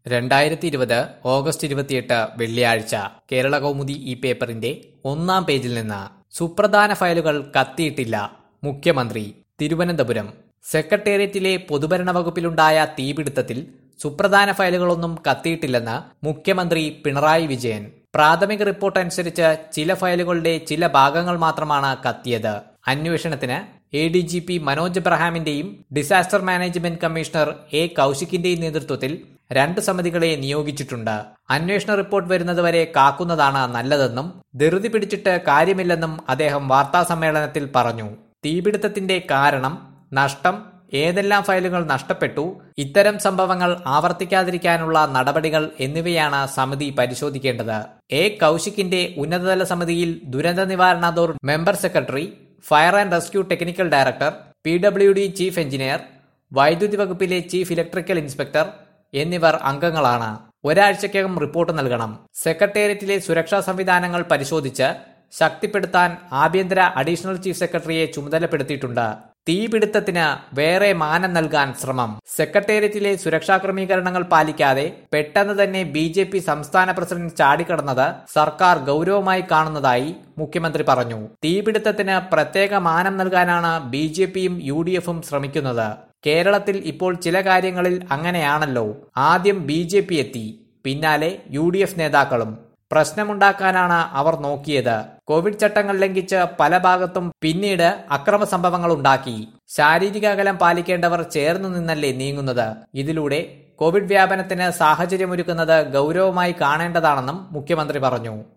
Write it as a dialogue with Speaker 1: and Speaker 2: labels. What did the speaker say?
Speaker 1: രണ്ടായിരത്തി ഇരുപത് ഓഗസ്റ്റ് ഇരുപത്തിയെട്ട് വെള്ളിയാഴ്ച കേരള കൗമുദി ഈ പേപ്പറിന്റെ ഒന്നാം പേജിൽ നിന്ന് സുപ്രധാന ഫയലുകൾ കത്തിയിട്ടില്ല മുഖ്യമന്ത്രി തിരുവനന്തപുരം സെക്രട്ടേറിയറ്റിലെ പൊതുഭരണ വകുപ്പിലുണ്ടായ തീപിടുത്തത്തിൽ സുപ്രധാന ഫയലുകളൊന്നും കത്തിയിട്ടില്ലെന്ന് മുഖ്യമന്ത്രി പിണറായി വിജയൻ പ്രാഥമിക റിപ്പോർട്ട് അനുസരിച്ച് ചില ഫയലുകളുടെ ചില ഭാഗങ്ങൾ മാത്രമാണ് കത്തിയത് അന്വേഷണത്തിന് A D G P Manoj എബ്രഹാമിന്റെയും ഡിസാസ്റ്റർ മാനേജ്മെന്റ് കമ്മീഷണർ എ കൌശിക്കിന്റെയും നേതൃത്വത്തിൽ രണ്ട് സമിതികളെ നിയോഗിച്ചിട്ടുണ്ട് അന്വേഷണ റിപ്പോർട്ട് വരുന്നതുവരെ കാക്കുന്നതാണ് നല്ലതെന്നും ധൃതി പിടിച്ചിട്ട് കാര്യമില്ലെന്നും അദ്ദേഹം വാർത്താ സമ്മേളനത്തിൽ പറഞ്ഞു തീപിടുത്തത്തിന്റെ കാരണം നഷ്ടം ഏതെല്ലാം ഫയലുകൾ നഷ്ടപ്പെട്ടു ഇത്തരം സംഭവങ്ങൾ ആവർത്തിക്കാതിരിക്കാനുള്ള നടപടികൾ എന്നിവയാണ് സമിതി പരിശോധിക്കേണ്ടത് എ കൌശിക്കിന്റെ ഉന്നതതല സമിതിയിൽ ദുരന്ത നിവാരണ authority member secretary fire and rescue technical director P W D chief engineer വൈദ്യുതി വകുപ്പിലെ ചീഫ് ഇലക്ട്രിക്കൽ ഇൻസ്പെക്ടർ എന്നിവർ അംഗങ്ങളാണ് ഒരാഴ്ചക്കകം റിപ്പോർട്ട് നൽകണം സെക്രട്ടേറിയറ്റിലെ സുരക്ഷാ സംവിധാനങ്ങൾ പരിശോധിച്ച് ശക്തിപ്പെടുത്താൻ ആഭ്യന്തര അഡീഷണൽ ചീഫ് സെക്രട്ടറിയെ ചുമതലപ്പെടുത്തിയിട്ടുണ്ട് തീപിടുത്തത്തിന് വേറെ മാനം നൽകാൻ ശ്രമം സെക്രട്ടേറിയറ്റിലെ സുരക്ഷാ ക്രമീകരണങ്ങൾ പാലിക്കാതെ പെട്ടെന്ന് തന്നെ ബി ജെ പി സംസ്ഥാന പ്രസിഡന്റ് ചാടിക്കടന്നത് സർക്കാർ ഗൗരവമായി കാണുന്നതായി മുഖ്യമന്ത്രി പറഞ്ഞു തീപിടുത്തത്തിന് പ്രത്യേക മാനം നൽകാനാണ് ബി ജെ പിയും യു ഡി എഫും ശ്രമിക്കുന്നത് കേരളത്തിൽ ഇപ്പോൾ ചില കാര്യങ്ങളിൽ അങ്ങനെയാണല്ലോ ആദ്യം ബി ജെ പി എത്തി പിന്നാലെ യു ഡി എഫ് നേതാക്കളും പ്രശ്നമുണ്ടാക്കാനാണ് അവർ നോക്കിയത് കോവിഡ് ചട്ടങ്ങൾ ലംഘിച്ച് പല ഭാഗത്തും പിന്നീട് അക്രമ സംഭവങ്ങൾ ഉണ്ടാക്കി ശാരീരിക അകലം പാലിക്കേണ്ടവർ ചേർന്നു നിന്നല്ലേ നീങ്ങുന്നത് ഇതിലൂടെ കോവിഡ് വ്യാപനത്തിന് സാഹചര്യമൊരുക്കുന്നത് ഗൗരവമായി കാണേണ്ടതാണെന്നും മുഖ്യമന്ത്രി പറഞ്ഞു